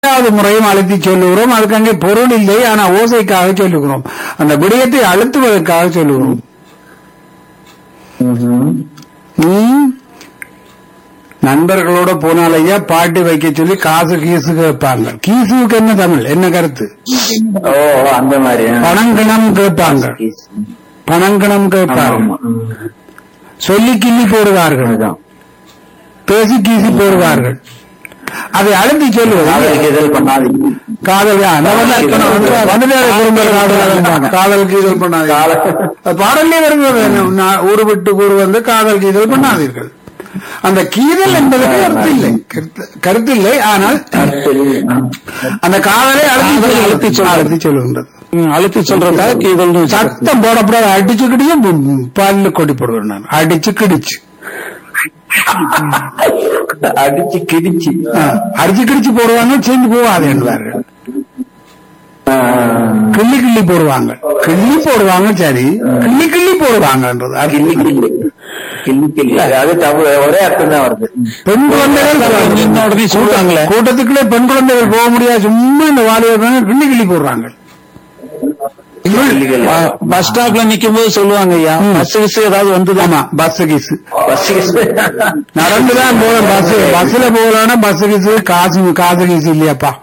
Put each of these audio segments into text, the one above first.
இரண்டாவது முறையும் அழுத்தி சொல்லுகிறோம் அதுக்கு அங்கே பொருள் இல்லை ஆனா ஓசைக்காக சொல்லுகிறோம் அந்த விடயத்தை அழுத்துவதற்காக சொல்லுகிறோம் ம். நண்பர்களோட போனால் ஐயா பாட்டு வைக்க சொல்லி காசு கீசு கேட்பாங்க கீசுக்கு என்ன தமிழ் என்ன கருத்து ஓ அந்த மாதிரி ஆ. பணங்கிணம் கேட்பாங்க பணங்கிணம் கேட்பாங்க ஆமா. சொல்லி கிள்ளி போடுவார்கள் அதுதான் பேசி கீசி போடுவார்கள் அதை அழுத்தி சொல்லுவது காதலுக்கு எதில் பண்ணாதீங்க காதல் தான். அந்த வந்து- வந்துட்டாரு குறும்பர் காதல் காதலுக்கு இதழ் பண்ணாதீர்கள் அது பாடலே வருகிறது என்ன, நான் ஊரு விட்டு ஊர் வந்து காதலுக்கு இதழ் பண்ணாதீர்கள் அந்த கீதல் என்பதற்கு கருத்து இல்லை கருத்து- கருத்து இல்லை ஆனால் அந்த காதலை அழுத்தி அழுத்தி சொல்ல அழுத்தி சொல்லுகின்றது அழுத்தி சொல்றதா கீதல் சத்தம் போடப்படாது அடிச்சு கிடியும் பல்லு கொடி போடுவேன் நான் அடிச்சு கிடிச்சு அடிச்சு கிடிச்சு ஆ, அடிச்சு கிடிச்சு போடுவாங்க சேர்ந்து போவாது என்பார்கள் ஆ, கிள்ளி கிள்ளி போடுவாங்க கிள்ளி போடுவாங்க சரி கிள்ளி கிள்ளி போடுவாங்கன்றது அது கிள்ளி கிள்ளி கிள்ளி கிள்ளி அது தப்பு ஒரே அர்த்தம் தான் வருது பெண் குழந்தைகள் நின்ன உடனே சொல்றாங்களே. கூட்டத்துக்குள்ளே பெண் குழந்தைகள் போக முடியாது சும்மா இந்த வாலிபர்கள் கிள்ளி கிள்ளி போடுறாங்க கிள்ளி கிள்ளி பஸ் ஸ்டாப்ல நிக்கும் போது சொல்லுவாங்க ஐயா ம். பஸ் கிஸ் ஏதாவது வந்து ஆமா பஸ் கிசு பஸ் நடந்துதான் போல பஸ் பஸ்ல போகலான்னா பஸ் கிசு காசு காசு கிசு இல்லையாப்பா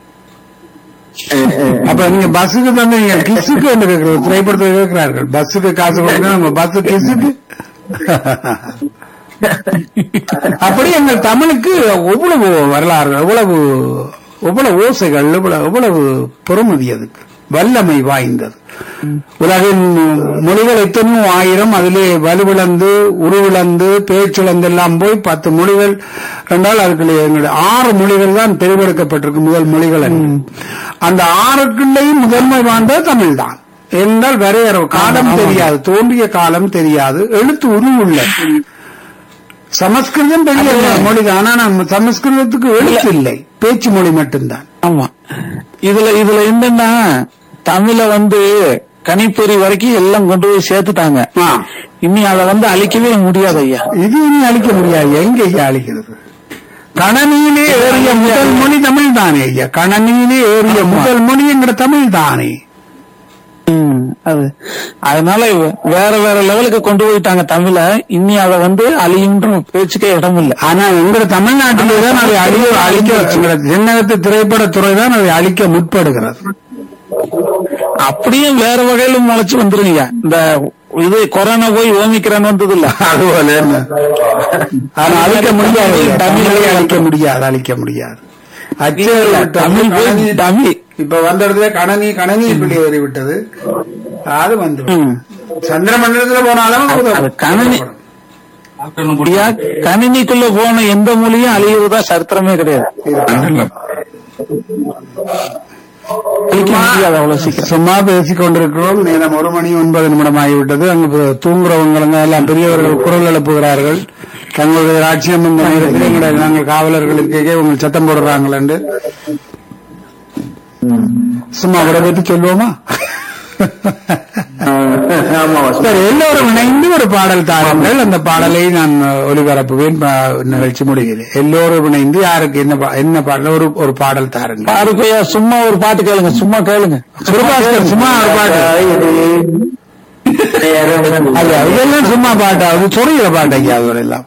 அப்ப நீங்க பஸ்ஸுக்கு தந்து நீங்க கிசுக்கு என்று கேட்கிறோம் திரைப்படத்தில் கேட்கிறார்கள் பஸ்ஸுக்கு காசு கொடுங்க நம்ம பஸ் கிசுக்கு அப்படி எங்கள் தமிழுக்கு எவ்வளவு வரலாறு எவ்வளவு எவ்வளவு ஓசைகள் எவ்வளவு எவ்வளவு பொறுமதி அதுக்கு வல்லமை வாய்ந்தது உலகின் மொழிகள் எத்தனையோ ஆயிரம் அதிலே வலுவிழந்து உருவிழந்து பேச்சிழந்து எல்லாம் போய் பத்து மொழிகள் என்றால் அதுக்குள்ளே எங்களுடைய ஆறு மொழிகள் தான் தெரிவெடுக்கப்பட்டிருக்கு முதல் மொழிகள் என்று. அந்த ஆறுக்குள்ளேயும் முதன்மை வாழ்ந்தது தமிழ் தான் என்றால் வரையற காலம் தெரியாது தோன்றிய காலம் தெரியாது எழுத்து உருவுள்ள சமஸ்கிருதம் பெரிய மொழிதான் ஆனா நம்ம சமஸ்கிருதத்துக்கு எழுத்து இல்லை பேச்சு மொழி மட்டும்தான் ஆமா இதுல இதுல என்னன்னா தமிழ வந்து கணிப்பொறி வரைக்கும் எல்லாம் கொண்டு போய் சேர்த்துட்டாங்க ஆ. இனி அதை வந்து அழிக்கவே முடியாது ஐயா இது இனி அழிக்க முடியாது எங்க ஐயா அழிக்கிறது கணனியிலே ஏறிய முதல் மொழி தமிழ் தானே ஐயா கணனியிலே ஏறிய முதல் மொழி என்கிற தமிழ் தானே ம், அது அதனால இவ- வேற வேற லெவலுக்கு கொண்டு போயிட்டாங்க தமிழ இனி அதை வந்து அழியுன்ற பேச்சுக்கே இடம் இல்லை ஆனா எங்க தமிழ்நாட்டிலே தான் அதை அழிய அழிக்க எங்களோட தென்னகத்து திரைப்படத்துறை தான் அதை அழிக்க முற்படுகிறது அப்படியும் வேற வகையில முளைச்சு வந்துருங்க இந்த இது கொரோனா போய் ஓமிக்கிறான் வந்தது இல்ல அதுபோல என்ன? ஆனா அழிக்க முடியாது தமிழை அழிக்க முடியாது அழிக்க முடியாது அச்சேறு விட்ட தமிழ் போய் கணனி- தமிழ் இப்ப வந்த இடத்துல கணனி கணனி இப்படி ஏறி விட்டது அது வந்து ம். சந்திர மண்டலத்துல போனாலும் அது கணனி அப்படியா கணினிக்குள்ள போன எந்த மொழியும் அழியுறதா சரித்திரமே கிடையாது அழிக்க முடியாது அவ்வளவு சீக்கிரம் சும்மா பேசிக் கொண்டிருக்கிறோம் நேரம் ஒரு மணி ஒன்பது நிமிடம் ஆகிவிட்டது அங்கு பு- தூங்குறவங்க எல்லாம் பெரியவர்கள் குரல் எழுப்புகிறார்கள் தங்களுடைய ராட்சியம் இந்த நேரத்தில் எங்களை நாங்கள் காவலர்களுக்கு உங்கள் சத்தம் போடுறாங்கள் என்று சும்மா அவரை பற்றி சொல்லுவோமா ஆமா சரி எல்லோரும் இணைந்து ஒரு பாடல் தாருங்கள் அந்த பாடலை நான் ஒளிபரப்புவேன் பா- நிகழ்ச்சி முடிகிறேன் எல்லோரும் இணைந்து யாருக்கு என்ன பா- என்ன பாடல் ஒரு ஒரு பாடல் தாருங்கள் பாருக்கு ஐயா, சும்மா ஒரு பாட்டு கேளுங்க சும்மா கேளுங்க சுரபாஸ்கர் சும்மா ஒரு பாட்டு அது இதெல்லாம் சும்மா பாட்டா அது சொறிகிற பாட்டு ஐயா அதெல்லாம்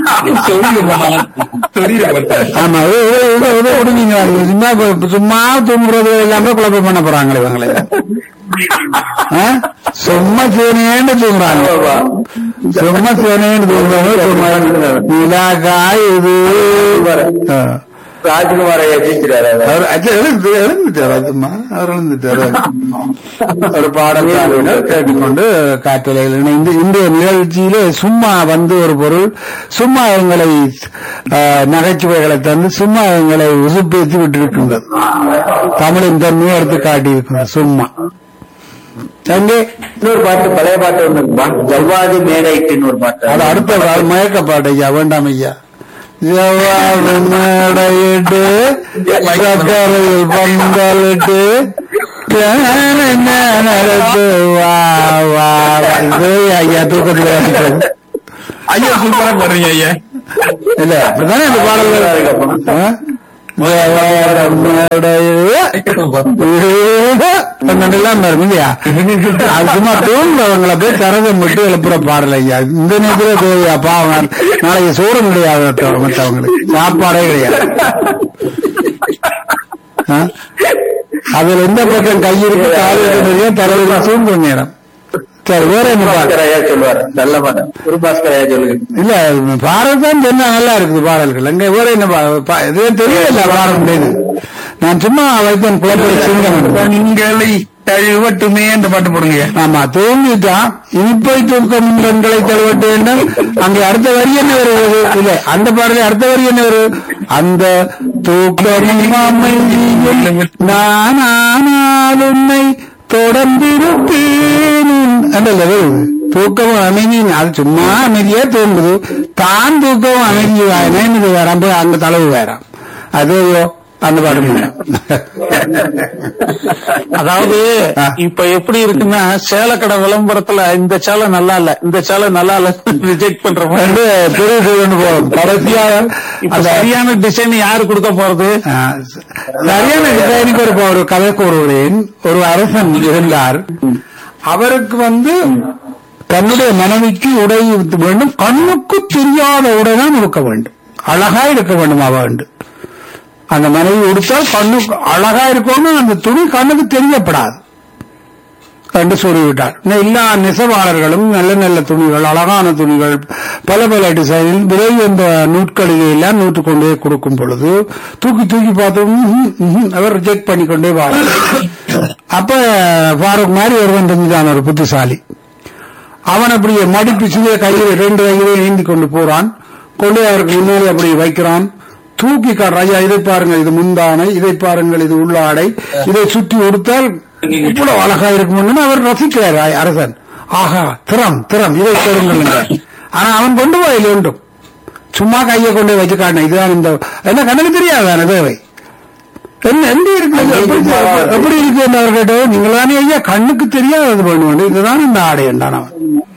ஆமா இது- இது- இது- இது விடுவீங்க அது சும்மா இப்ப சும்மா தூங்குறது எல்லாமே குழப்பம் பண்ண போறாங்களே இவங்களே ஆ? சும்மா சேனேன்னு தூங்குறாங்க சும்மா சேனேன்னு தூங்குறாங்க சும்மா நிலா காயுது ஆ. ராஜ்குமார் ஜெயிச்சிட்டாரு அவர் அச்சா, எழுந்து எழுந்துட்டார் அதுமா அவர் எழுந்துட்டார் ஒரு பாடல் பாடினார், கேட்டுக்கொண்டு காற்றலையில் இணைந்து இன்றைய நிகழ்ச்சியிலே சும்மா வந்து ஒரு பொருள் சும்மா எங்களை ஆஹ், நகைச்சுவைகளை தந்து சும்மா எங்களை உசுப்பேற்றி விட்டிருக்கின்றது தமிழின் தன்மையை எடுத்து காட்டியிருக்கின்றது சும்மா அங்கே இன்னொரு பாட்டு பழைய பாட்டு ஒண்ணு இருக்குப்பா. ஜவ்வாது மேடைட்டுன்னு ஒரு பாட்டு அது அடுத்த பாடல் மயக்க பாட்டு ஐயா வேண்டாம் ஐயா ஜவாது மேடையிட்டு சக்கரையில் பந்தலிட்டு நடத்து வா வா வா. இது ஐயா தூக்கத்தில் வாசிக்கிறது. ஐயா சூப்பரா பாடுறீங்க ஐயா இல்ல அப்படித்தானே இந்த பாடல்கள் ஆ? எல்லாம் வரும் இல்லையா அது சும்மா தூங்குறவங்களை போய் கரதை மட்டும் எழுப்புற பாடல ஐயா இந்த நேரத்துல தேவையா பாவம் நாளைக்கு சோறு கிடையாது மத்தவங்க- மத்தவங்களுக்கு சாப்பாடே கிடையாது ஆ? அதுல எந்த பக்கம் கை இருக்கு கால் இருக்கு தலைவலி தூங்கும் நேரம் சரி வேற என்ன பாடல் பாஸ்கர் ஐயா சொல்லுவார் நல்ல பாடம் குரு பாஸ்கர் ஐயா சொல்லுங்க இல்ல பாரத் தான் சொன்னா நல்லா இருக்குது பாடல்கள் அங்க வேற என்ன பா- பா- இது தெரியல பாட முடியுது நான் சும்மா வைத்தேன் குழப்பை சிங்கம் கண்களை தழுவட்டுமே இந்த பாட்டு போடுங்க ஆமா தூங்கிட்டான் இனிப்பை தூக்கம் கண்களை தழுவட்ட வேண்டும் அங்க அடுத்த வரி என்ன வருவது இல்ல அந்த பாடல அடுத்த வரி என்ன வருது அந்த தூக்கமும் அமைதியும் நானானால் உன்னை தொடர்ந்திருப்பேன் அல்ல வருது தூக்கமும் அமைதியும் அது சும்மா அமைதியா தூங்குது தான் தூக்கமும் அமைதி என்னது வேறாம் போய் அங்க தளவு வேறாம் அது அந்த பாட்டு முடியும். அதாவது ஆ. இப்ப எப்படி இருக்குன்னா சேலக்கடை விளம்பரத்துல இந்த சேலை நல்லா இல்ல இந்த சேலை நல்லா இல்ல ரிஜெக்ட் பண்ற மாதிரி வந்து பெரிய செய்து போகும் கடைசியா இப்ப அந்த சரியான டிசைன் யாரு கொடுக்க போறது ஆ, சரியான டிசைனுக்கு ஒரு ஒரு கதை கூறுகிறேன் ஒரு அரசன் இருந்தார் அவருக்கு வந்து தன்னுடைய மனைவிக்கு உடை உடுத்த வேண்டும் கண்ணுக்கு தெரியாத உடை தான் உடுக்க வேண்டும் அழகா இருக்க வேண்டும் அவ வேண்டும் அந்த மனைவி உடுத்தால் கண்ணுக்கு அழகா இருக்கணும் அந்த துணி கண்ணுக்கு தெரியப்படாது என்று சொல்லிவிட்டார் இன்னும் எல்லா நெசவாளர்களும் நல்ல நல்ல துணிகள் அழகான துணிகள் பல பல டிசைனில் விலை இந்த நூட்களிலே எல்லாம் நூற்று கொண்டே கொடுக்கும் பொழுது தூக்கி தூக்கி பார்த்து ம்ஹும், ம்ஹும், அவர் ரிஜெக்ட் பண்ணிக்கொண்டே வா அப்ப ஃபாரூக் மாதிரி ஒருவன் இருந்துதான் ஒரு புத்திசாலி அவன் அப்படியே மடிப்பு சிறிய கையில் ரெண்டு கையிலே ஏந்தி கொண்டு போறான் கொண்டு அவருக்கு முன்னாலே அப்படி வைக்கிறான் தூக்கி காட்டுறான் ஐயா இதை பாருங்கள் இது முந்தானை இதை பாருங்கள் இது உள்ளாடை இதை சுற்றி உடுத்தால் இவ்வளவு அழகா இருக்கும்னு அவர் ரசிக்கிறார் ஆ- அரசன் ஆஹா திறம் திறம் இதை பெறுங்கள் ஆனா அவன் கொண்டு போய் ஒன்றும் சும்மா கையை கொண்டு வச்சு காட்டின இதுதான் இந்த என்ன கண்ணுக்கு தெரியாதான தேவை என்ன எந்த இருக்கு எப்படி எப்படி இருக்கு என்று அவர் கேட்டோ நீங்களானே ஐயா கண்ணுக்கு தெரியாதது பண்ணுவோம் இதுதான் இந்த ஆடை என்றான் அவன்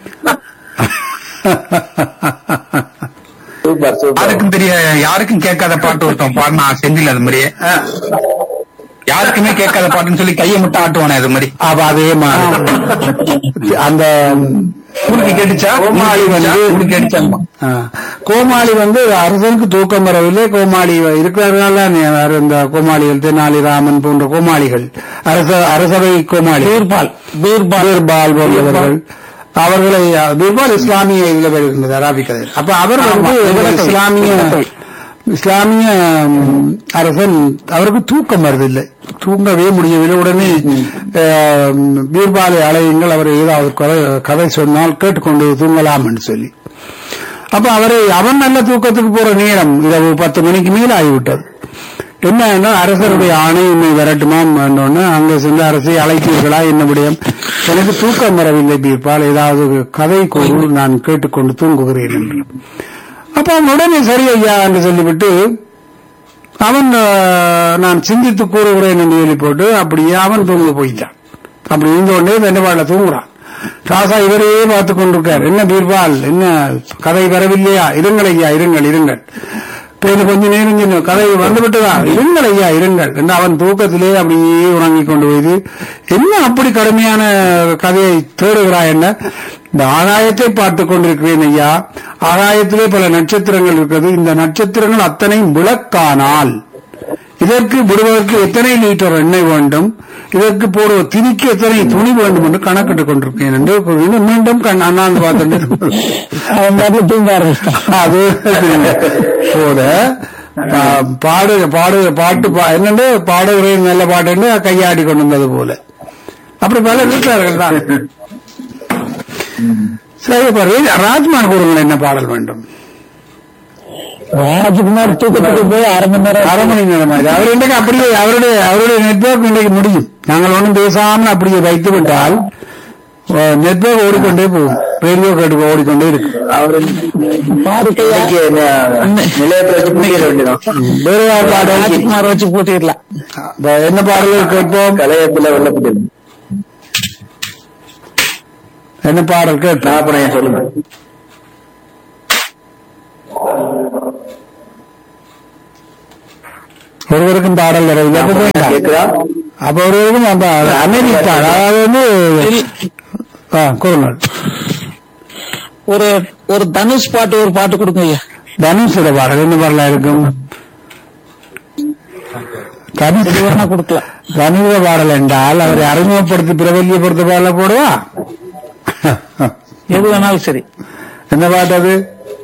சூப்பர் சூப்பர் யாருக்கும் தெரிய யாருக்கும் கேட்காத பாட்டு ஒருத்தன் பாடினா செந்தில் அது மாதிரியே யாருக்குமே கேட்காத பாட்டுன்னு சொல்லி கையை மட்டும் ஆட்டுவானே அது மாதிரி அப்ப அதே மாதிரி அந்த உனக்கு கேட்டுச்சா கோமாளி வந்து உனக்கு கேட்டுச்சா ஆ, கோமாளி வந்து அரசனுக்கு தூக்கம் வரவில்லை கோமாளி இருக்கிறார்கள் இந்த கோமாளிகள் தென்னாலி ராமன் போன்ற கோமாளிகள் அரச அரசவை கோமாளி பீர்பால் பீர்பால் பீர்பால் போன்றவர்கள் அவர்களை பீர்பால் இஸ்லாமிய இதுல வருகின்றது அரபிக் கதையில் அப்ப அவர் வந்து இஸ்லாமிய இஸ்லாமிய ம், அரசன் அவருக்கு தூக்கம் வருதில்லை தூங்கவே முடியவில்லை உடனே ஆ, பீர்பாலை அலையுங்கள் அவர் ஏதாவது கதை கதை சொன்னால் கேட்டுக்கொண்டு தூங்கலாம் என்று சொல்லி அப்ப அவரை அவன் நல்ல தூக்கத்துக்கு போற நேரம் இரவு பத்து மணிக்கு மேல ஆகிவிட்டது என்ன அரசருடைய ஆணை உண்மை வரட்டுமாம் என்றோன்னு அங்க சென்று அரசை அழைத்தீர்களா என்ன விடயம் எனக்கு தூக்கம் வரவில்லை பீர்பால் ஏதாவது கதை கூறு நான் கேட்டுக்கொண்டு தூங்குகிறேன் என்று அப்ப அவன் உடனே சரி ஐயா என்று சொல்லிவிட்டு அவன் ஆஹ், நான் சிந்தித்து கூறுகிறேன் என்று சொல்லி போட்டு அப்படியே அவன் தூங்க போயிட்டான் அப்படி இருந்த உடனே வெண்டவாள தூங்குறான் ராசா இவரையே பார்த்து கொண்டிருக்கார் என்ன பீர்பால் என்ன கதை வரவில்லையா இருங்கள் ஐயா இருங்கள் இருங்கள் இப்ப இன்னும் கொஞ்ச நேரம் இன்னும் கதை வந்துவிட்டதா இருங்கள் ஐயா இருங்கள் என்று அவன் தூக்கத்திலே அப்படியே உறங்கிக் கொண்டு போய் என்ன அப்படி கடுமையான கதையை தேடுகிறாய் என்ன இந்த ஆகாயத்தை பார்த்துக் கொண்டிருக்கிறேன் ஐயா ஆகாயத்திலே பல நட்சத்திரங்கள் இருக்கிறது இந்த நட்சத்திரங்கள் அத்தனையும் விளக்கானால் இதற்கு விடுவதற்கு எத்தனை லிட்டர் எண்ணெய் வேண்டும் இதற்கு போடுவ திணிக்கு எத்தனை துணி வேண்டும் என்று கணக்கிட்டுக் கொண்டிருக்கேன் என்று கூறி மீண்டும் கண் அண்ணாந்து பார்த்துட்டு அவன் பாட்டுல தூங்க ஆரம்பிச்சிட்டான் அது போல ஆ, பாடு பாடு பாட்டு பா- என்னண்டு பாடுகிறேன் நல்ல பாட்டு கையாடி கொண்டு வந்தது போல அப்படி பல இருக்கிறார்கள் தான் சரி இப்ப ரே- ராஜ்மான் கூறுங்கள் என்ன பாடல் வேண்டும் ராஜகுமார் தூக்கத்துக்கு போய் அரை மணி நேரம் அரை மணி நேரம் ஆகுது. அவர் இன்றைக்கு அப்படியே அவருடைய அவருடைய நெட்வொர்க் இன்றைக்கு முடியும் நாங்கள் ஒன்றும் பேசாமல் அப்படியே வைத்து விட்டால் நெட்வொர்க் ஓடிக்கொண்டே போகும் ரேடியோ கேட்டு ஓடிக்கொண்டே இருக்கு அவரு பாருக்கையா இன்னைக்கு என்ன நிலையத்தை வச்சு பிடிக்கிற வேண்டியதான் வேற யார் பாடல் ராஜகுமார் வச்சு போட்டிடலாம் இப்ப என்ன பாடல்கள் கேட்போம் கலையத்துல வெள்ளப்பட்டு என்ன பாடல் கேட்போம் நான் அப்புறம் சொல்லுங்க ஒருவருக்கும் பாடல் வரவில்லை அப்ப வேண்டாம். கேக்குதா அப்ப ஒருவருக்கும் அந்த அமெரிக்கா அதாவது வந்து ஆ, கூறுங்கள் ஒரு ஒரு தனுஷ் பாட்டு ஒரு பாட்டு கொடுங்க ஐயா தனுஷோட பாடல் என்ன பாடலா இருக்கும் தனுஷ் எது வேணா கொடுக்கலாம் தனுஷ பாடல் என்றால் அவரை அறிமுகப்படுத்தி பிரபல்யப்படுத்த பாடல போடுவா எது வேணாலும் சரி என்ன பாட்டு அது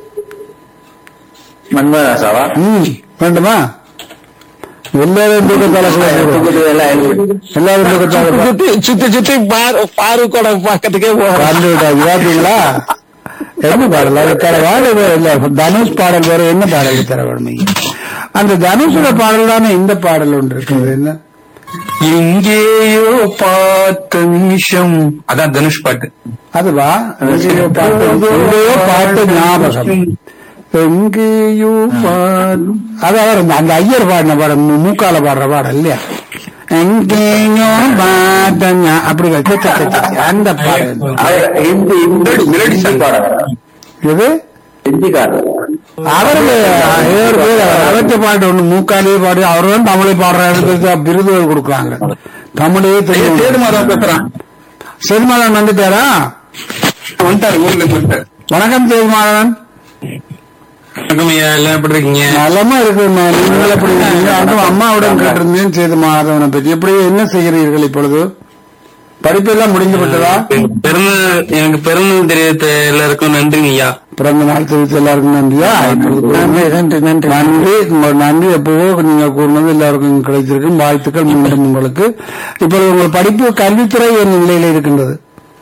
மன்மதாசாவா ம் வேண்டுமா எல்லாரும் தூக்கத்தால தூக்கத்துல எல்லாம் எழுதி எல்லாரும் தூக்கத்தால சுத்தி சுத்தி சுத்தி பாரு பாருக்கோட பக்கத்துக்கே போறோம் கலந்து விட்டாச்சு பாத்தீங்களா என்ன பாடல் அது தர பாடல் வேற இல்ல தனுஷ் பாடல் வேற என்ன பாடல் தர வேணும் அந்த தனுஷோட பாடல் தானே இந்த பாடல் ஒன்று இருக்குது என்ன எங்கேயோ பார்த்த நிமிஷம் அதான் தனுஷ் பாட்டு அதுவா எங்கேயோ பாட்டு எங்கேயோ பாட்டு ஞாபகம் எங்கேயோ பாடு அதான் அந்த- அந்த ஐயர் பாடின பாடம் மு- மூக்கால பாடுற பாடல் இல்லையா எங்கேயோ பாட்ட ஞா- அப்படி வச்சு ச- ச- ச- அந்த பாடல் அவர் ஹிந்தி ஹிந்தி மெலடி சாங். பாடகர் இது ஹிந்திக்காரர் அவருக்கு ஏழு பேர் அவற்றை பாட்டு ஒண்ணு மூக்காலே பாடு அவர் தான் தமிழை பாடுற இடத்துக்கு விருதுகள் கொடுக்குறாங்க தமிழே சேது தெரியும் மாதம் பேசுறான் செல்மாதன் வந்துட்டாரா வந்துட்டாரு ஊர்ல இருந்து வந்துட்டாரு வணக்கம் செல்மாதன் வணக்கம் ஐயா எல்லாம் எப்படி இருக்கீங்க நலமா இருக்கு நீங்கள் எப்படி இருக்கீங்க அதுவும் அம்மாவிடம் கேட்டிருந்தேன் சேது மாதவனை பற்றி எப்படி என்ன செய்கிறீர்கள் இப்பொழுது படிப்பெல்லாம் முடிந்து விட்டதா எனக்கு பிறந்த எனக்கு பிறந்த தெரிவித்த எல்லாருக்கும் நன்றிங்க ஐயா பிறந்த நாள் தெரிவித்து எல்லாருக்கும் நன்றியா இப்பொழுது நன்றி நன்றி நன்றி நன்றி உங்கள் நன்றி எப்பவோ நீங்க கூறினது எல்லாருக்கும் கிடைத்திருக்கும் வாழ்த்துக்கள் மீண்டும் உங்களுக்கு இப்பொழுது உங்கள் படிப்பு கல்வித்துறை என்ன நிலையில இருக்கின்றது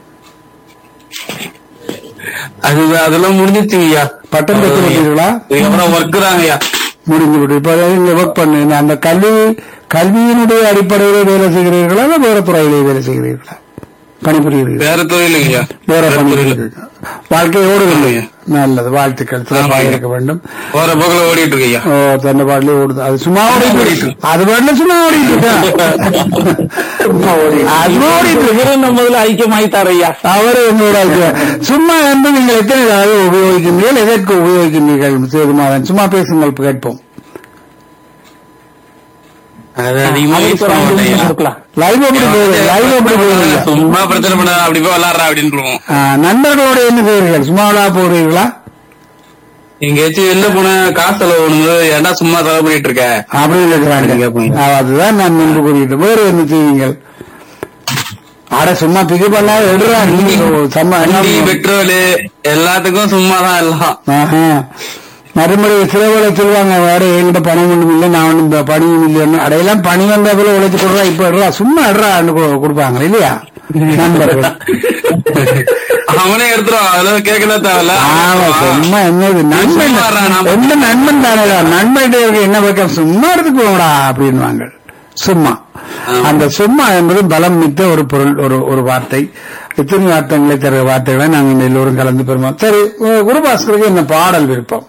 அது அதெல்லாம் முடிஞ்சிச்சுங்க ஐயா பட்டம் பெற்று விட்டீர்களா இதுக்கப்புறம் ஒர்க் தாங்க ஐயா முடிஞ்சு விட்டு இப்ப இங்க ஒர்க் பண்ணு அந்த கல்வி கல்வியினுடைய அடிப்படையிலே வேலை செய்கிறீர்களா இல்ல வேற துறையிலே வேலை செய்கிறீர்களா பணிபுரிகிறீர்கள் வேற தொழிலுங்க ஐயா வேற தொழில். பணிபுரிகிறீர்கள் வாழ்க்கையோடு இல்லை ஆமாய்யா. நல்லது வாழ்த்துக்கள் சிறப்பாக ஆமாய்யா. இருக்க வேண்டும் போற போக்குல ஓடிட்டு இருக்கு ஐயா ஓ தன்னை பாடலே ஓடுது அது சும்மா ஓடிட்டு இருக்கு. அது பாடல சும்மா ஓடிட்டு இருக்கா? அது ஓடிட்டு இருக்கு. இவரும் நம்ம முதல்ல ஐக்கியமாயிட்டார் ஐயா அவரு உங்களோட ஐக்கியம். சும்மா என்று நீங்கள் எத்தனை தடவை உபயோகிக்கின்றீர்கள் எதற்கு உபயோகிக்கின்றீர்கள் சேதுமாதன் சும்மா பேசுங்கள் கேட்போம் அது அதிகமா யூஸ் அவருக்கு ஒரு பண்ண ஐந்து மாட்டேன் நிமிஷம் ஐயா. கொடுக்கலாம் லைவ் எப்படி போகுது லைவ் எப்படி போகுது சும்மா பிரச்சனை பண்ண அப்படி போய் விளாடுறா அப்படின்னு ஆ, நண்பர்களோட என்ன செய்கிறீர்கள் சும்மாவளா போகிறீர்களா எங்கேயாச்சும் வெளில போன காசு செலவு பண்ணும்போது ஏன்டா சும்மா செலவு பண்ணிட்டு இருக்க அப்படின்னு கேட்பாங்க. இருக்கிறாங்க ஆ, அதுதான் நான் முன்பு கூறிட்டு வேறு என்ன செய்வீங்கள் அட சும்மா பிக்கு பண்ணா எடுறா நீ சம்மா வண்டி பெட்ரோல் எல்லாத்துக்கும் சும்மா தான் எல்லாம் ஆஹா. மறுபடியும் சில வேலை சொல்லுவாங்க வேற என்கிட்ட பணம் ஒண்ணும் இல்லை நான் ஒண்ணும் ப- பணியும் இல்லைன்னு அடையெல்லாம் பணி வந்த போல உழைச்சு கொடுறா இப்ப எடுறா சும்மா எடுறான்னு கொ- கொடுப்பாங்க இல்லையா நண்பர்கள் அவனே எடுத்துருவான் அதெல்லாம் கேட்கல தேவையில்ல ஆமா சும்மா என்னது நண்பன் சும்மா இருடா, நான் எந்த நண்பன் தானேடா நண்பன் இருக்க என்ன பக்கம் சும்மா எடுத்துக்கு போங்கடா அப்படின்வாங்க சும்மா ஆமா. அந்த சும்மா என்பது பலம் மிக்க ஒரு பொருள் ஒரு ஒரு வார்த்தை எத்தனை வார்த்தைகளை தர வார்த்தைகளை நாங்கள் எல்லோரும் கலந்து பெறுவோம் சரி உ- குருபாஸ்கருக்கு என்ன பாடல் விருப்பம்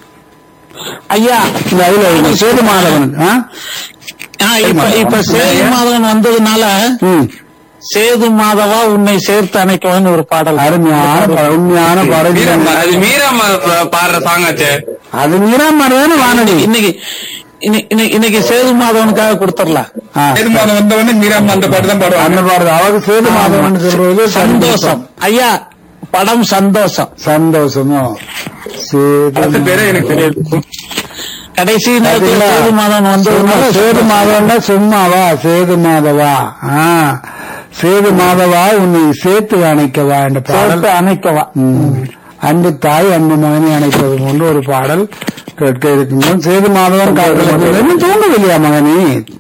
ஐயா இந்த அதுல இந்த சேது மாதவனுக்கு ஆ? ஆ, இப்ப இப்ப சேது மாதவன் வந்ததுனால ம். சேது மாதவா உன்னை சேர்த்து அணைக்கவன் ஒரு பாடல் அருமையான பா- உண்மையான பாடல் மீரம்மா அது மீரம்மா பாடுற சாங் ஆச்சே அது மீரா மாதிரிதானே வானதி இன்னைக்கு இன்னைக்கு- இன்னைக்கு- இன்னைக்கு சேது மாதவனுக்காக கொடுத்துடலாம் ஆ, பெருமாள் வந்தவொடனே மீரம்மா அந்த பாட்டு தான் அந்த பாடுவாங்க பாடல் அவருக்கு சேது மாதவன் சொல்றது சந்தோஷம் ஐயா படம் சந்தோஷம் சந்தோஷமோ சேது பத்து பேரே எனக்கு தெரியாது கடைசி நேரத்தில் பாத்தீங்களா? சேது மாதவன் வந்ததுனால சும்மா சேது மாதவன்னா சும்மாவா சேது மாதவா ஆ சேது மாதவா உன்னை சேர்த்து அணைக்கவா என்ற பாடல் சேர்த்து அணைக்கவா ம். அன்பு தாய் அன்பு மகனை அணைப்பது போன்ற ஒரு பாடல் கேட்க இருக்கின்றோம் சேது மாதவன் காலத்தில் இன்னும் தூங்கவில்லையா மகனி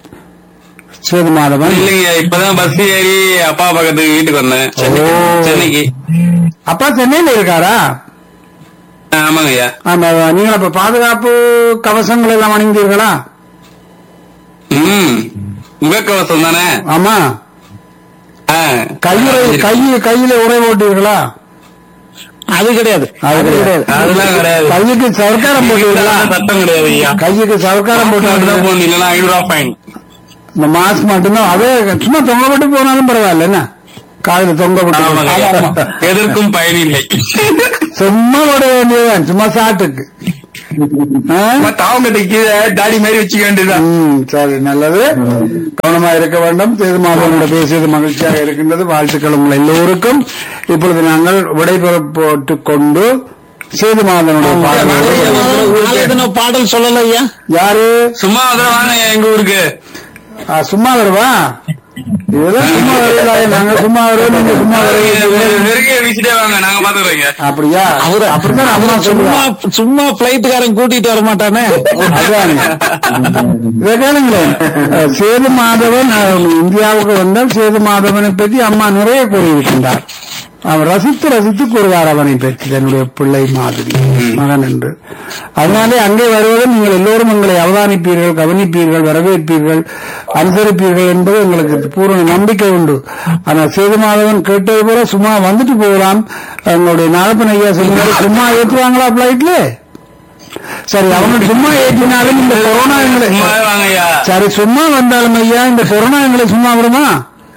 சேது மாதவன் இல்லைங்க இப்பதான் பஸ் ஏறி அப்பா பக்கத்துக்கு வீட்டுக்கு வந்தேன் சென்னை- ஓ. சென்னைக்கு அப்பா சென்னையில இருக்காரா ஆமாங்க ஐயா ஆமா நீங்கள் அப்ப பாதுகாப்பு கவசங்கள் எல்லாம் அணிந்தீர்களா ம் முகக்கவசம் தானே ஆமா ஆ. கையுறை கை கையில உரை போட்டீர்களா அது கிடையாது அது கிடையாது அதெல்லாம் கிடையாது கையுக்கு சர்க்காரம் போட்டீர்களா இதெல்லாம் சட்டம் கிடையாது ஐயா கையுக்கு சர்க்காரம் மட்டும் போட்டு தான் போகணும் இல்லைன்னா ஐநூறு ரூபா ஃபைன் இந்த மாஸ்க் மட்டும்தான் அதே சும்மா தொங்க விட்டு போனாலும் பரவாயில்ல என்ன காதுல தொங்க ஆமாங்க ஐயா. விட்டு எதற்கும் பயன் இல்லை சும்மா விட வேண்டியதுதான் சும்மா சாட்டுக்கு ஆ? தாவங்கட்டை கீழே தாடி மாதிரி வச்சுக்க வேண்டியதுதான் ம், சரி நல்லது கவனமா இருக்க வேண்டும் சேதுமாதவனோட பேசியது மகிழ்ச்சியாக இருக்கின்றது வாழ்த்துக்கள் உங்கள் எல்லோருக்கும் இப்பொழுது நாங்கள் விடைபெற போட்டுக் கொண்டு சேதுமாதவனுடைய பாடல்களை- நாளைய தினம் பாடல் சொல்லல ஐயா யாரு சும்மா அதில் வாங்க எங்க ஊருக்கு ஆ, சும்மா வருவா இதெல்லாம் சும்மா வருவா நாங்க சும்மா வருவோம் நீங்க சும்மா வருவீங்க நெருங்கிய வீசிட்டே வாங்க நாங்க பாத்துக்கிறோங்க அப்படியா அவரு அப்படிதான் அம்மா சும்மா சொல்லுவா சும்மா பிளைட்டுக்காரன் கூட்டிட்டு வர மாட்டானே அதானே இதை கேளுங்களேன் அஹ், சேது மாதவன் அஹ், இந்தியாவுக்கு வந்தால் சேது மாதவனை பற்றி அம்மா நிறைய கூறியிருக்கின்றார் அவன் ரசித்து ரசித்து கூறுவார் அவனை பற்றி தன்னுடைய பிள்ளை மாதிரி மகன் என்று அதனாலே அங்கே வருவதும் நீங்கள் எல்லோரும் எங்களை அவதானிப்பீர்கள் கவனிப்பீர்கள் வரவேற்பீர்கள் அனுசரிப்பீர்கள் என்பது எங்களுக்கு பூரண நம்பிக்கை உண்டு ஆனால் சேது மாதவன் கேட்டது போல சும்மா வந்துட்டு போகலாம் எங்களுடைய நாகப்பன் ஐயா சொல்லுங்க சும்மா ஏற்றுவாங்களா பிளைட்ல சரி அவங்க சும்மா ஏற்றினாலும் இந்த கொரோனா எங்களை சும்மாவே வாங்க ஐயா சரி சும்மா வந்தாலும் ஐயா இந்த கொரோனா எங்களை சும்மா வருமா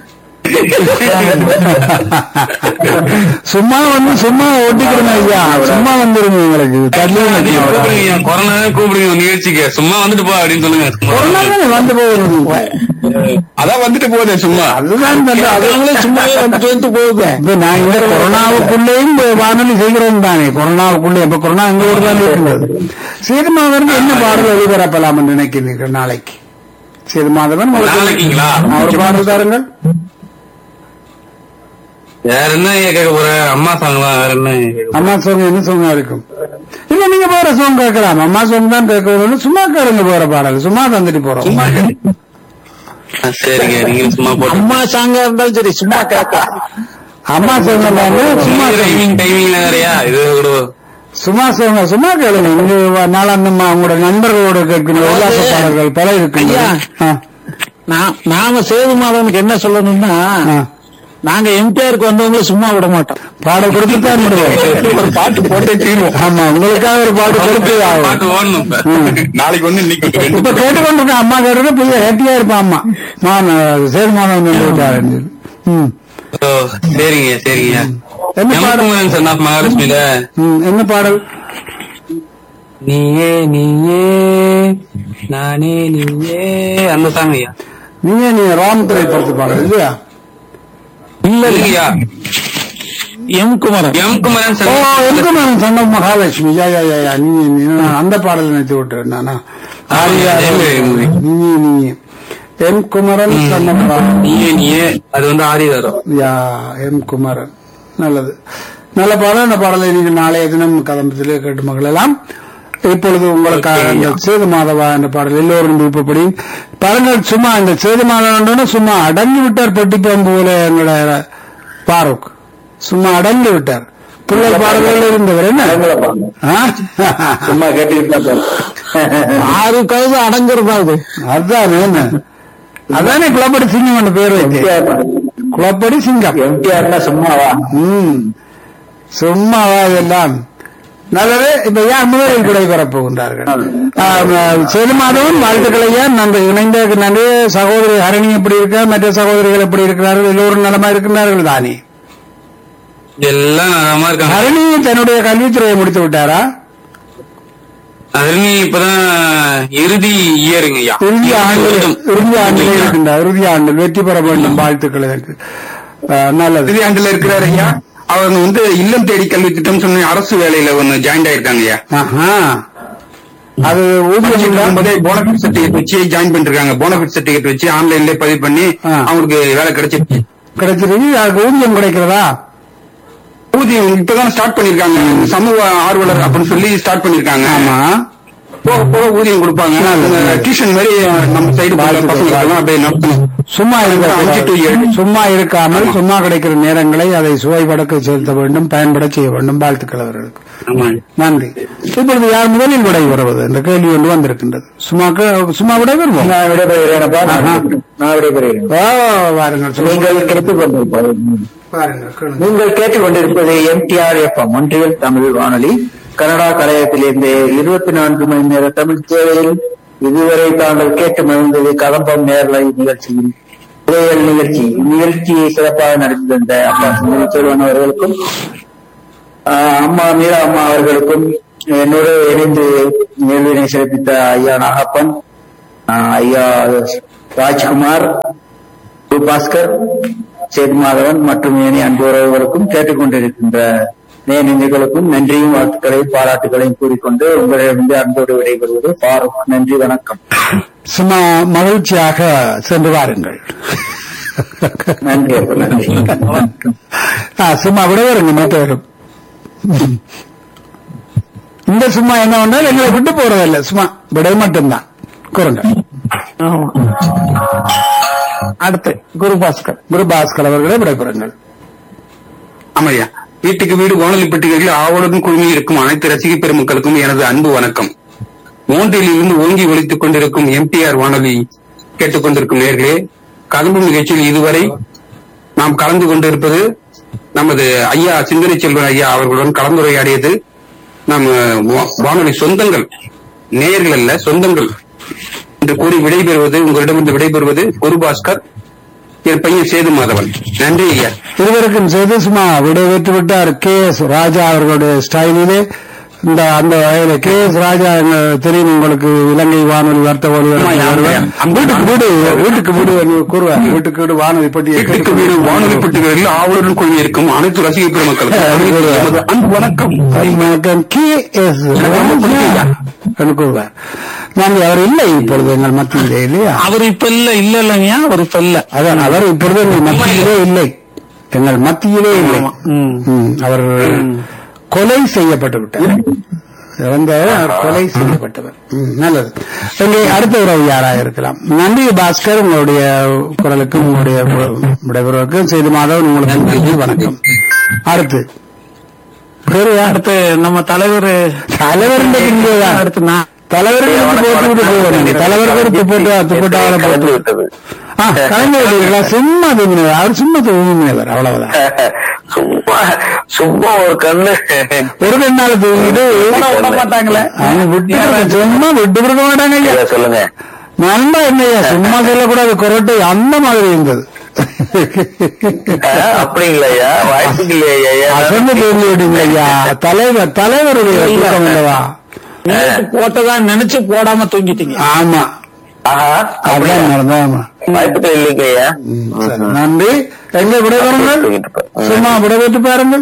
சும்மா வந்து சும்மா ஓட்டிக்கிறோம் ஐயா சும்மா வந்துருங்க எங்களுக்கு தள்ளி நீங்க கூப்பிடுங்க கொரோனா கூப்பிடுங்க நிகழ்ச்சிக்கு சும்மா வந்துட்டு போ அப்படின்னு சொல்லுங்க கொரோனா தானே வந்து போகுது அதான் வந்துட்டு போதே சும்மா அதுதான் தண்டை. அது அவங்களே சும்மாவே வந்துட்டு வந்துட்டு போகுது இப்ப நான் இந்த கொரோனாவுக்குள்ளேயும் இந்த வானொலி செய்கிறோம் தானே கொரோனாவுக்குள்ளே இப்ப கொரோனா எங்க ஊர் தான் இருக்கிறது சேதுமாதவன் என்ன பாடல் ஒளிபரப்பலாம் என்று நினைக்கிறீர்கள் நாளைக்கு சேதுமாதவன் உங்களுக்கு- நாளைக்குங்களா? அவர் பாடல் தாருங்கள் வேற என்ன கேட்க போற அம்மா சாங்கலாம் வேற என்ன கேட்க அம்மா சோங்க என்ன சோங்கா இருக்கும் இல்ல நீங்க போற சோங் கேட்கலாம் அம்மா சோங் தான் கேட்க வரணும் சும்மா கேளுங்க போற பாடல் சும்மா தந்துட்டு போறோம் ஆ, சரிங்க நீங்க சும்மா போட்டு அம்மா சாங்கா இருந்தாலும் சரி சும்மா கேட்க அம்மா சோங்க சும்மா song. டைமிங் டைமிங்ல வேறயா இது கூட சும்மா சோங்க சும்மா கேளுங்க நீங்க நாளாந்தமா உங்களோட நண்பர்களோட கேட்கணும் உல்லாச பாடல்கள் பல இருக்கு ஐயா. நான் நாம சேது மாதவனுக்கு என்ன சொல்லணும்னா நாங்க எம்டிஆருக்கு வந்தவங்கள சும்மா விட மாட்டோம் பாடல் கொடுத்துத்தான் விடுவோம் ஒரு பாட்டு போட்டே தீர்வோம் ஆமா உங்களுக்காக ஒரு பாட்டு கொடுத்து ஆகும் பாட்டு ஓடணும் இப்ப. ம். நாளைக்கு ஒண்ணு இன்னைக்கு ரெண்டு இப்ப கேட்டுக்கொண்டிருக்க அம்மா கேட்டு பெரிய ஹேப்பியா இருப்பான் அம்மா நான் சேதுமாதவன் வந்து விட்டாருன்னு சொல்லி. ம் ஓ, சரிங்க சரிங்க என்ன பாடல் எமக்குமரன் சன் ஆஃப் மகாலட்சுமியில ம், என்ன பாடல் நீயே நீயே நானே நீயே அந்த சாங் ஐயா நீங்க நீ ராம் திரைப்படத்து பாடல் இல்லையா இல்ல இல்லையா எம் குமரன் எம் குமரன் ஓ சன் எனக்கு நான் சொன்ன மகாலட்சுமி யா யா யா யா நீ நீ நான் அந்த பாடல் நினைத்து விட்டுறேன் நானா ஆரியா நீ நீ எம் குமரன் சொன்ன பாடல். நீயே நீயே அது வந்து ஆதி வரும் யா எம் குமரன் நல்லது நல்ல பாடல் அந்த பாடலை நீங்கள் நாளைய தினம் கதம்பத்திலே கேட்டு மகளெல்லாம் இப்பொழுது உங்களுக்காக இந்த சேது மாதவா என்ற பாடல் எல்லோரும் விருப்பப்படி பாருங்கள் சும்மா இந்த சேது மாதவன் சும்மா அடங்கி விட்டார் பெட்டிப்பாம்பு போல எங்களோட பாரூக் சும்மா அடங்கி விட்டார் பிள்ளை பாடல்கள் இருந்தவர் என்ன ஆ? சும்மா கேட்டுக்கிட்டு தான் ஆறுக்காவது அடங்குறதா அது அதான் என்ன அதானே குளப்படி சிங்கம் என்ற பேர் வைத்து குளப்படி சிங்கம் எம்டிஆர்னா சும்மாவா ம் சும்மாவா இதெல்லாம் நல்லது இப்ப யார் முதலில் விடை பெறப் போகின்றார்கள் சேதுமாதவன் வாழ்த்துக்களையா நன்றி இணைந்த நன்றி சகோதரி ஹரணி எப்படி இருக்கா மற்ற சகோதரிகள் எப்படி இருக்கிறார்கள் எல்லோரும் நலமா இருக்கின்றார்கள் தானே எல்லாம் நலமா இருக்காங்க ஹரணி தன்னுடைய கல்வித்துறையை முடித்து விட்டாரா அதனி இப்பதான் இறுதி இயருங்க ஐயா இறுதி ஆண்டு வருடம். இறுதி ஆண்டில் இருக்கின்றார் இறுதி ஆண்டில் வெற்றி பெற வேண்டும் வாழ்த்துக்கள் எனக்கு ஆ, நல்லது இறுதி ஆண்டுல இருக்கிறாரு ஐயா அவங்க வந்து இல்லம் தேடி கல்வி திட்டம் சொன்ன அரசு வேலையில ஒண்ணு ஜாயின் ஆயிருக்காங்க ஐயா ஆஹா அது ஊதியம் இல்லா? போதே போனஃபிட் சர்டிபிகேட் வச்சு ஜாயின் பண்ணிருக்காங்க போனஃபிட் சர்டிபிகேட் வச்சு ஆன்லைன்ல பதிவு பண்ணி ஆ. அவங்களுக்கு வேலை கிடைச்சிருச்சு கிடைச்சிருக்கு அதுக்கு ஊதியம் கிடைக்கிறதா ஊதியம் இப்பதான் ஸ்டார்ட் பண்ணிருக்காங்க சமூக ஆர்வலர் அப்படின்னு சொல்லி ஸ்டார்ட் பண்ணிருக்காங்க ஆமா போக போக ஊதியம் கொடுப்பாங்க டியூஷன் மாதிரி நம்ம சைடு பசங்க அப்படியே நடத்தணும் சும்மா அஞ்சு to ஏழு. இருக்க சும்மா இருக்காமல் சும்மா கிடைக்கிற நேரங்களை அதை சுவைபடக்க செலுத்த வேண்டும் பயன்பட செய்ய வேண்டும் வாழ்த்துக்கள் அவர்களுக்கு ஆமா நன்றி இப்பொழுது யார் முதலில் விடை வருவது என்ற கேள்வி ஒன்று வந்திருக்கின்றது சும்மா கே- சும்மா விடை வருவோம் நான் விடைபெறுகிறேனப்பா ஆஹா. நான் விடைபெறுகிறேன் ஓ, வாருங்கள் சொல்லுங்கள். நீங்கள் கேட்டுக் கொண்டிருப்பது வாருங்கள் கேளுங்கள். நீங்கள் கேட்டுக் கொண்டிருப்பது எம்டிஆர் எஃப்எம் ஒன்றியல் தமிழ் வானொலி கனடா கலையத்திலிருந்து இருபத்தி நான்கு மணி நேர தமிழ் சேவையில் இதுவரை தாங்கள் கேட்டு மகிழ்ந்தது கதம்பம் நேரலை நிகழ்ச்சியில் உரையல் நிகழ்ச்சி இந்நிகழ்ச்சியை சிறப்பாக நடத்தி தந்த அப்பா சுந்தரி செல்வன் அவர்களுக்கும் ஆஹ், அம்மா மீரா அம்மா அவர்களுக்கும் என்னோடு இணைந்து நிகழ்வினை சிறப்பித்த ஐயா நாகப்பன் ஆஹ் ஐயா ராஜ்குமார் பாஸ்கர் சேது மாதவன் மற்றும் ஏனைய அன்பு உறவுகளுக்கும் கேட்டுக்கொண்டிருக்கின்ற நேர்களுக்கும் நன்றியும் வாழ்த்துக்களையும் பாராட்டுகளையும் கூறிக்கொண்டு உங்களிடமிருந்து அன்போடு விடைபெறுவது பாரூக் நன்றி வணக்கம் சும்மா மகிழ்ச்சியாக சென்று வாருங்கள் நன்றி அப்பா, நன்றி வணக்கம் ஆ, சும்மா விடுவாருங்க மற்றவரும் இந்த சும்மா என்ன பண்ணால் எங்களை விட்டு போறதில்லை சும்மா விட மட்டும்தான் கூறுங்க ஆமா. அடுத்து குரு பாஸ்கர் குரு பாஸ்கர் அவர்களே விடைபெறுங்கள் ஆமையா வீட்டுக்கு வீடு வானொலி பெட்டிகளில் ஆவலுடன் குழுமி இருக்கும் அனைத்து ரசிக பெருமக்களுக்கும் எனது அன்பு வணக்கம் மூன்றில் இருந்து ஓங்கி ஒலித்துக் கொண்டிருக்கும் எம்டிஆர் வானொலி கேட்டுக்கொண்டிருக்கும் நேர்களே கதம்பு நிகழ்ச்சியில் இதுவரை நாம் கலந்து கொண்டிருப்பது நமது ஐயா சிந்தனை செல்வன் ஐயா அவர்களுடன் கலந்துரையாடியது நம்ம வா- வானொலி சொந்தங்கள் நேயர்கள் அல்ல சொந்தங்கள் என்று கூறி விடைபெறுவது உங்களிடமிருந்து விடைபெறுவது குருபாஸ்கர் என் பையன் சேது மாதவன் நன்றி ஐயா இருவருக்கும் செய்து சும்மா விடைபெற்று விட்டார் கே எஸ் ராஜா அவர்களுடைய ஸ்டைலிலே இந்த அந்த வகையில கே எஸ் ராஜா எங்க தெரியும் உங்களுக்கு இலங்கை வானொலி வர்த்தக ஒலி ஆமா, ஆமா, ஆமா. வீட்டுக்கு வீடு வீட்டுக்கு வீடு என்று கூறுவார் வீட்டுக்கு வீடு வானொலி பட்டியை வீட்டுக்கு வீடு வானொலி பெட்டிகளில் ஆவலுடன் குழுமி இருக்கும் அனைத்து ரசிக பெருமக்களுக்கும் எனது அன்பு வணக்கம் வணக்கம் கே எஸ் என்று கூறுவார் நாங்கள் அவர் இல்லை இப்பொழுது எங்கள் மத்தியிலே இல்லையா அவர் இப்ப இல்ல இல்ல இல்லைங்க அவர் இப்ப இல்ல அதான் அவர் இப்பொழுது எங்கள் மத்தியிலே இல்லை எங்கள் மத்தியிலே இல்லை ஆமா. ம். ம், அவர் கொலை செய்யப்பட்டு விட்டார் இறந்த அவர் கொலை செய்யப்பட்டவர் ம், நல்லது இங்கே அடுத்த உறவு யாராக இருக்கலாம் நன்றி பாஸ்கர் உங்களுடைய குரலுக்கும் உங்களுடைய விடைபெறுவதற்கும் செய்து மாதவன் உங்களுக்கு நன்றி வணக்கம் அடுத்து வேறு யார்? அடுத்து நம்ம தலைவர் தலைவர் இன்றைக்கு இங்கேதான். அடுத்து நான் தலைவருக்கு போட்டு விட்டு போவாங்க தலைவருக்கு ஒரு துப்பட்டு துப்பட்டாவில போட்டு விட்டது ஆ, கலந்து விட்டீங்களா சும்மா தூங்கினவர் அவர் சும்மா தூங்கினவர் அவ்வளவுதான் சும்மா சும்மா ஒரு கண்ணு ஒரு ரெண்டு தூங்கிட்டு விட மாட்டாங்களே அவங்க விட்டு சும்மா விட்டு கொடுக்க மாட்டாங்க ஐயா இதை சொல்லுங்க நல்லா என்னையா சும்மா சொல்லக்கூடாது குரட்டை அந்த மாதிரி இருந்தது அப்படிங்களையா வாய்ப்புக்கு இல்லையா அசந்து தூங்கி விட்டீங்க ஐயா தலைவர் தலைவருடைய தூக்கம் இல்லவா நேத்து போட்டதா நினைச்சு போடாம தூங்கிட்டீங்க ஆமா ஆஹா அதான் நடந்தா ஆமா வாய்ப்புகள் இல்லைங்கய்யா ம், சரி. நன்றி எங்க விடைபெறுங்கள் சும்மா விடைபெற்று பாருங்கள்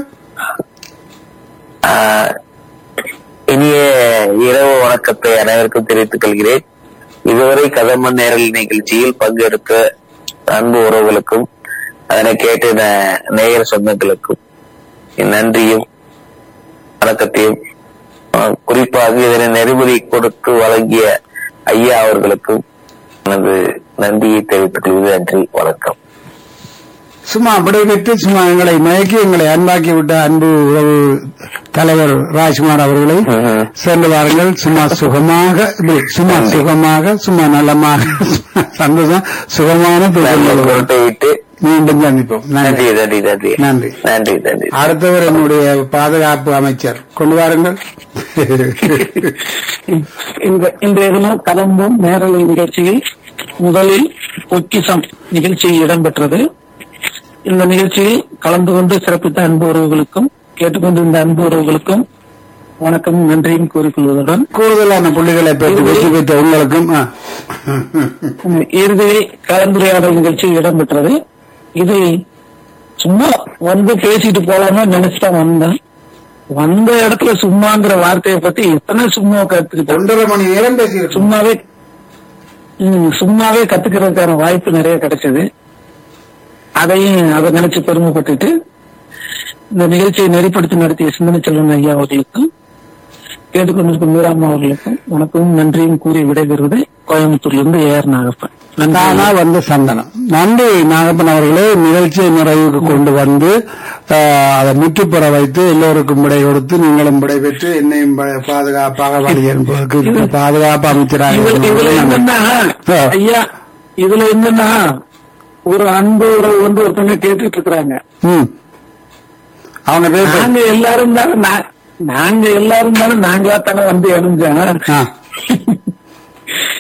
ஆஹ், இனிய இரவு வணக்கத்தை அனைவருக்கும் தெரிவித்துக் கொள்கிறேன் இதுவரை கதம்பன் நேரல் நிகழ்ச்சியில் பங்கெடுத்த அன்பு உறவுகளுக்கும் அதனை கேட்ட ந- நேயர் சொந்தங்களுக்கும் என் நன்றியும் வணக்கத்தையும் ஆஹ், குறிப்பாக இதனை நெறிமுறை கொடுத்து வழங்கிய ஐயா அவர்களுக்கும் எனது நன்றியை தெரிவித்துக் கொள்வது நன்றி வணக்கம் சும்மா விடைபெற்று சும்மா எங்களை மயக்கி எங்களை அன்பாக்கி விட்ட அன்பு உறவு தலைவர் ராஜ்குமார் அவர்களை ம்ஹும். சென்று வாருங்கள் சும்மா சுகமாக இப்படி சும்மா சுகமாக சும்மா நலமாக சும்மா சந்தோஷம் சுகமான நன்றி தூக்கங்களோடு பொருட்டை விட்டு மீண்டும் சந்திப்போம் நன்றி நன்றி நன்றி நன்றி நன்றி நன்றி நன்றி அடுத்தவர் என்னுடைய பாதுகாப்பு அமைச்சர் கொண்டு வாருங்கள் இந்த இன்றைய தினம் கலம்பும் நேரலை நிகழ்ச்சியில் முதலில் பொக்கிசம் நிகழ்ச்சி இடம்பெற்றது இந்த நிகழ்ச்சியில் கலந்து கொண்டு சிறப்பித்த அன்பு உறவுகளுக்கும் கேட்டுக்கொண்டிருந்த அன்பு உறவுகளுக்கும் வணக்கம் நன்றியும் கூறிக்கொள்வதுடன் கூடுதலான புள்ளிகளை பெற்று வெற்றி பெற்ற உங்களுக்கும் ஆ. இறுதியில் கலந்துரையாடல் நிகழ்ச்சி இடம்பெற்றது இது சும்மா வந்து பேசிட்டு போலாமா நினைச்சுதான் வந்தேன் வந்த இடத்துல சும்மாங்கிற வார்த்தையை பத்தி எத்தனை சும்மா கத்துக்கிட்டேன் ஒன்றரை மணி நேரம் பேசியிருக்கோம் சும்மாவே ம், சும்மாவே கத்துக்கிறதுக்கான வாய்ப்பு நிறைய கிடைச்சது அதையும் அதை நினைச்சு பெருமைப்பட்டுட்டு இந்த நிகழ்ச்சியை நெறிப்படுத்தி நடத்திய சிந்தனை செல்வன் ஐயா அவர்களுக்கும் கேட்டுக்கொண்டிருக்கும் மீராமா அவர்களுக்கும் உனக்கும் நன்றியும் கூறி விடைபெறுவது கோயம்புத்தூர்லிருந்து ஏஆர் நாகப்பன் நன்றி தானா வந்து சந்தனம் நன்றி நாகப்பன் அவர்களே நிகழ்ச்சியை நிறைவுக்கு கொண்டு வந்து ஆஹ், அதை முற்றுப்பெற வைத்து எல்லோருக்கும் விடை கொடுத்து நீங்களும் விடை பெற்று என்னையும் ப- பாதுகாப்பாக வழி என்பதற்கு பாதுகாப்பு அமைச்சராக இதுல இதுல இருந்தது. என்னன்னா ஆ. ஐயா இதுல என்னன்னா ஒரு அன்பு உறவு வந்து ஒருத்தங்க கேட்டுட்டு இருக்கிறாங்க ம். அவங்க பேச நாங்க எல்லாரும் தானே நா- நாங்க எல்லாரும் தானே நாங்களா தானே வந்து இணைஞ்சோம் ஆ.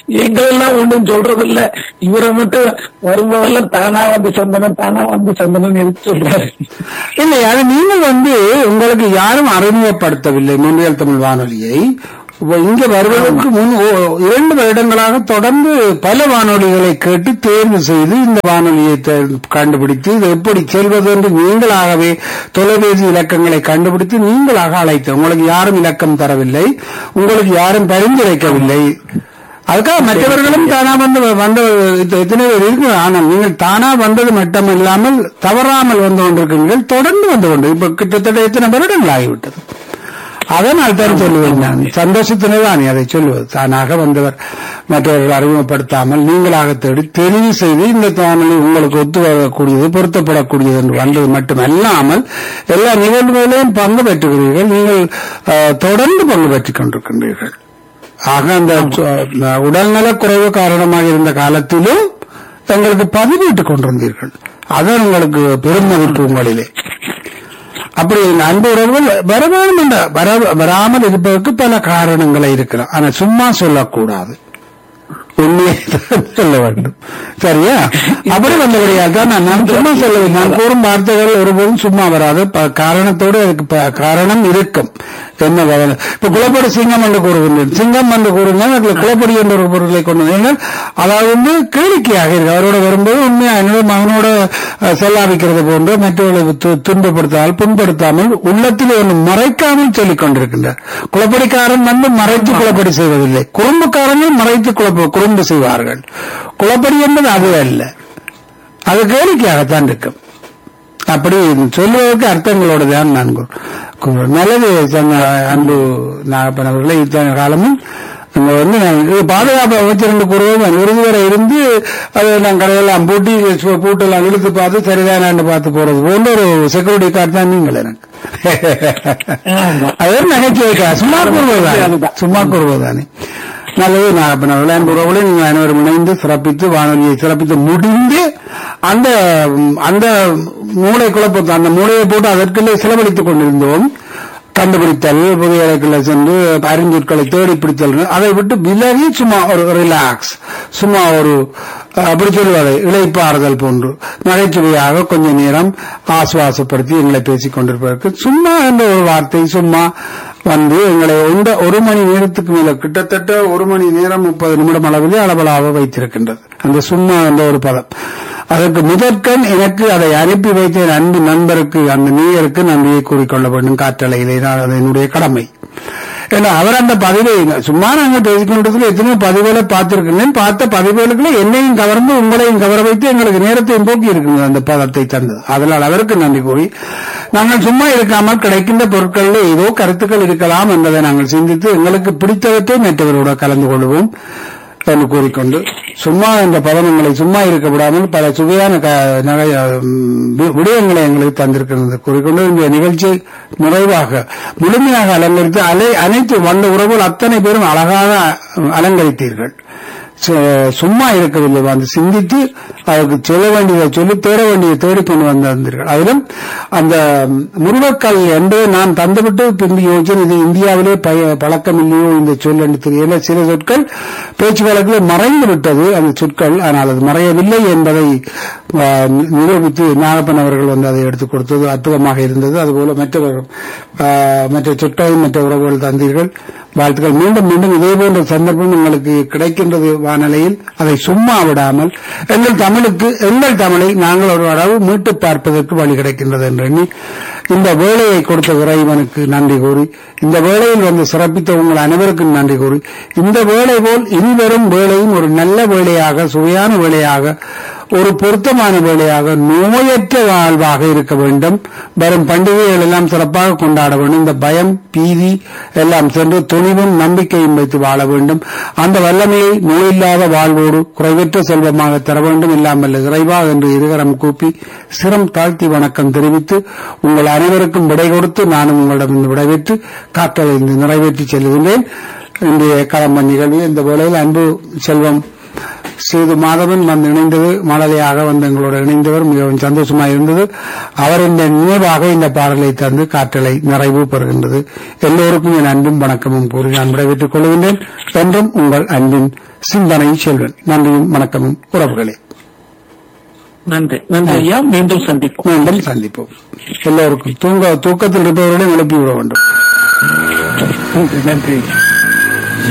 எங்களெல்லாம் ஒண்ணும் சொல்றது இல்ல இவரை மட்டும் வரும்போதெல்லாம் தானா வந்து சந்தனம் தானா வந்து சந்தனம் எதுக்கு சொல்றாரு இல்லை அது நீங்கள் வந்து உங்களுக்கு யாரும் அறிமுகப்படுத்தவில்லை முன்னியல் தமிழ் வானொலியை இப்ப இங்க வருவதற்கு முன் ஓ- இரண்டு வருடங்களாக தொடர்ந்து பல வானொலிகளை கேட்டு தேர்வு செய்து இந்த வானொலியை தே- கண்டுபிடித்து இது எப்படி செல்வது என்று நீங்களாகவே தொலைபேசி இலக்கங்களை கண்டுபிடித்து நீங்களாக அழைத்து உங்களுக்கு யாரும் இலக்கம் தரவில்லை உங்களுக்கு யாரும் பரிந்துரைக்கவில்லை அதுக்காக மற்றவர்களும் தானா வந்து வந்த இத்த- எத்தனை பேர் இருக்கு ஆனால் நீங்கள் தானா வந்தது மட்டும் இல்லாமல் தவறாமல் வந்து கொண்டிருக்கிறீர்கள் தொடர்ந்து வந்து கொண்டு இப்ப கிட்டத்தட்ட எத்தனை வருடங்கள் ஆகிவிட்டது அதனால் தான் சொல்லுவேன் நான் சந்தோஷத்தினை தான் அதை சொல்லுவது தானாக வந்தவர் மற்றவர்கள் அறிமுகப்படுத்தாமல் நீங்களாக தேடி தெரிவு செய்து இந்த தானொலி உங்களுக்கு ஒத்து வரக்கூடியது பொருத்தப்படக்கூடியது என்று வந்தது மட்டுமல்லாமல் எல்லா நிகழ்வுகளிலும் பங்கு பெற்றுகிறீர்கள் நீங்கள் அஹ், தொடர்ந்து பங்கு பெற்றுக் கொண்டிருக்கின்றீர்கள் ஆக அந்த அஹ், உடல்நலக் குறைவு காரணமாக இருந்த காலத்திலும் எங்களுக்கு பதிவிட்டுக் கொண்டிருந்தீர்கள் அதான் உங்களுக்கு பெருமதிப்பு உங்களிலே அப்படி அன்பு உறவுகள் வர வேண்டும் என்ற வர- வராமல் இருப்பதற்கு பல காரணங்களை இருக்கலாம் ஆனா சும்மா சொல்லக்கூடாது உண்மையை தான் சொல்ல வேண்டும் சரியா அப்படி வந்தபடியால் தான் நான் நான் சும்மா சொல்லவில்லை நான் கூறும் வார்த்தைகள் ஒருபோதும் சும்மா வராது ப- காரணத்தோடு அதுக்கு ப- காரணம் இருக்கும் என்ன காரணம்? இப்ப குளப்படி சிங்கம் என்று கூறுகின்றேன் சிங்கம் என்று கூறுங்கள் அதில் குளப்படி என்ற ஒரு பொருளை கொண்டு வந்தீர்கள் அதாவது வந்து கேளிக்கையாக இருக்கு அவரோட வரும்போது உண்மையா என்னோட மகனோட அஹ், செல்லாவிக்கிறது போன்று மற்றவர்களை து- துன்பப்படுத்தாமல் புண்படுத்தாமல் உள்ளத்தில் ஒன்று மறைக்காமல் சொல்லிக் கொண்டிருக்கின்றார் குளப்படிக்காரன் வந்து மறைத்து குளப்படி செய்வதில்லை குறும்புக்காரர்கள் மறைத்து குழப்ப குறும்பு செய்வார்கள் குளப்படி என்பது அது அல்ல அது கேளிக்கையாகத்தான் இருக்கும் அப்படி சொல்லுவதற்கு அர்த்தங்களோடு தான் நான் கூறு- கூறுவேன். நல்லது சொன்ன அன்பு நாகப்பன் அவர்களை இத்தனை காலமும் இங்க வந்து நான் இது பாதுகாப்பு அமைச்சர் கூறுவோம் விருது வரை இருந்து அதை நான் கடையெல்லாம் பூட்டி சு- பூட்டெல்லாம் இழுத்து பார்த்து சரிதானான்னு பார்த்து போறது போன்ற ஒரு செக்யூரிட்டி கார்டு தான் நீங்கள் எனக்கு ஆமா. அது ஒரு நகைச்சுவை சும்மா கூறுவதுதானே அதுதான். சும்மா கூறுவதுதானே நல்லது நாகப்பன் அவர்களே அன்பு உறவுகளை நீங்கள் அனைவரும் இணைந்து சிறப்பித்து வானொலியை சிறப்பித்து முடிந்து அந்த அந்த மூளை குழப்பத்தை அந்த மூளையை போட்டு அதற்குள்ளே செலவழித்துக் கொண்டிருந்தோம் கண்டுபிடித்தல் புதிய இடங்களில் சென்று அறிஞர்களை தேடி பிடித்தல் அதை விட்டு விலகி சும்மா ஒரு ரிலாக்ஸ் சும்மா ஒரு அஹ், அப்படி சொல்லுவாரு இளைப்பாறுதல் போன்று நகைச்சுவையாக கொஞ்ச நேரம் ஆசுவாசப்படுத்தி எங்களை பேசிக் கொண்டிருப்பதற்கு சும்மா என்ற ஒரு வார்த்தை சும்மா வந்து எங்களை உண்ட ஒரு மணி நேரத்துக்கு மேல கிட்டத்தட்ட ஒரு மணி நேரம் முப்பது நிமிடம் அளவிலே அளவலாக வைத்திருக்கின்றது அந்த சும்மா என்ற ஒரு பதம் அதற்கு முதற்கண் எனக்கு அதை அனுப்பி வைத்த என் அன்பு நண்பருக்கு அந்த நீயருக்கு நன்றியை கூறிக்கொள்ள வேண்டும் காற்றலையிலே நான் அது என்னுடைய கடமை ஏன்னா அவர் அந்த பதிவை சும்மா நாங்கள் பேசிக்கொண்டதுல எத்தனையோ பதிவுகளை பார்த்திருக்கிறேன் பார்த்த பதிவுகளுக்குள்ள என்னையும் கவர்ந்து உங்களையும் கவர வைத்து எங்களுக்கு நேரத்தையும் போக்கி இருக்குது அந்த பதத்தை தந்தது அதனால் அவருக்கு நன்றி கூறி நாங்கள் சும்மா இருக்காமல் கிடைக்கின்ற பொருட்களில் ஏதோ கருத்துக்கள் இருக்கலாம் என்பதை நாங்கள் சிந்தித்து எங்களுக்கு பிடித்தவற்றை மற்றவரோட கலந்து கொள்வோம் என்று கூறிக்கொண்டு சும்மா இந்த பதனங்களை சும்மா இருக்க விடாமல் பல சுவையான க- நகை ம், வி- விடயங்களை எங்களுக்கு தந்திருக்கிறது கூறிக்கொண்டு இந்த நிகழ்ச்சியை நிறைவாக முழுமையாக அலங்கரித்து அலை அனைத்து வந்த உறவுகள் அத்தனை பேரும் அழகாக அலங்கரித்தீர்கள் சு- சும்மா இருக்கவில்லை வந்து சிந்தித்து அதற்கு சொல்ல வேண்டியதை சொல்லி தேட வேண்டியதை தேடிக்கொண்டு வந்திருந்தீர்கள் அதிலும் அந்த முருகக்கல் என்பதை நான் தந்துவிட்டு பின்பு யோசிச்சேன் இது இந்தியாவிலே பய பழக்கம் இல்லையோ இந்த சொல் என்று தெரியல சில சொற்கள் பேச்சு வழக்கில் மறைந்து விட்டது அந்த சொற்கள் ஆனால் அது மறையவில்லை என்பதை ஆ, நிரூபித்து நாகப்பன் அவர்கள் வந்து அதை எடுத்துக் கொடுத்தது அற்புதமாக இருந்தது அதுபோல மற்றவர்கள் ஆ, மற்ற சொற்களையும் மற்ற உறவுகள் தந்தீர்கள் வாழ்த்துக்கள் மீண்டும் மீண்டும் இதே போன்ற சந்தர்ப்பம் உங்களுக்கு கிடைக்கின்றது வானிலையில் அதை சும்மா விடாமல் எங்கள் தமிழுக்கு எங்கள் தமிழை நாங்கள் ஒரு அளவு மீட்டு பார்ப்பதற்கு வழி கிடைக்கின்றது என்று எண்ணி இந்த வேலையை கொடுத்த இறைவனுக்கு நன்றி கூறி இந்த வேலையில் வந்து சிறப்பித்த உங்கள் அனைவருக்கும் நன்றி கூறி இந்த வேலை போல் இனிவரும் வேலையும் ஒரு நல்ல வேலையாக சுவையான வேலையாக ஒரு பொருத்தமான வேலையாக நோயற்ற வாழ்வாக இருக்க வேண்டும் வரும் பண்டிகைகள் எல்லாம் சிறப்பாக கொண்டாட வேண்டும் இந்த பயம் பீதி எல்லாம் சென்று துணிவும் நம்பிக்கையும் வைத்து வாழ வேண்டும் அந்த வல்லமையை நோயில்லாத வாழ்வோடு குறைவற்ற செல்வமாக தர வேண்டும் இல்லாமல் இறைவா என்று இருகரம் கூப்பி சிரம் தாழ்த்தி வணக்கம் தெரிவித்து உங்கள் அனைவருக்கும் விடை கொடுத்து நானும் உங்களிடம் இருந்து விடைபெற்று காற்றலை நிறைவேற்றி செல்கின்றேன் இன்றைய கடம்பன் நிகழ்வு இந்த வேளையில் அன்பு செல்வம் சேது மாதவன் வந்து இணைந்தது மழலையாக வந்து எங்களோடு இணைந்தவர் மிகவும் சந்தோஷமாக இருந்தது அவர் இந்த நினைவாக இந்த பாடலை தந்து காற்றலை நிறைவு பெறுகின்றது எல்லோருக்கும் என் அன்பும் வணக்கமும் கூறி நான் விடைபெற்றுக் கொள்கின்றேன் என்றும் உங்கள் அன்பின் சிந்தனை செல்வன் நன்றியும் வணக்கமும் உறவுகளே நன்றி நன்றி ஐயா மீண்டும் சந்திப்போம் மீண்டும் சந்திப்போம் எல்லோருக்கும் தூங்க தூக்கத்தில் இருப்பவர்களையும் எழுப்பி விட வேண்டும் நன்றி நன்றி